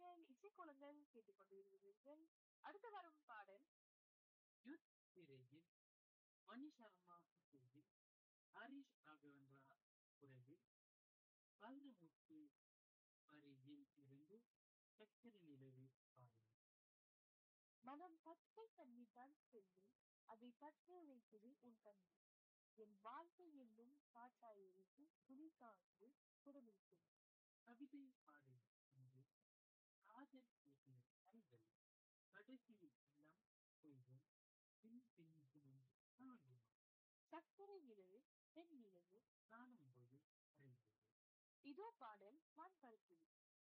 நீங்கள் இசைக்கோலங்கள் கேட்டுக்கொண்டிருக்கிறீர்கள் அடுத்து வரும் பாடல் யுத் திரையில் மணி சர்மா இசையில் ஹரிஷ் ராகவேந்திரா குரலில் வைரமுத்து வரியில் இருந்து சக்கர நிலவு பாடல் மனம் பச்சை தண்ணி தான் சொல்லி அதை பற்ற வைத்தது உன் கண்ணி என் வாழ்க்கை என்னும் காட்டாயிருக்கு துணி காற்று குடமிட்டு கவிதை பாடல் என்று காதல் பேசின கைகள் கடைசியில் எல்லாம் பொய்கள் பின் பின்னுக்கும் என்று காணுமா சக்கரை நிலவு பெண் நிலவு காணும்போது அறிந்தது இதோ பாடல் நான் கருத்து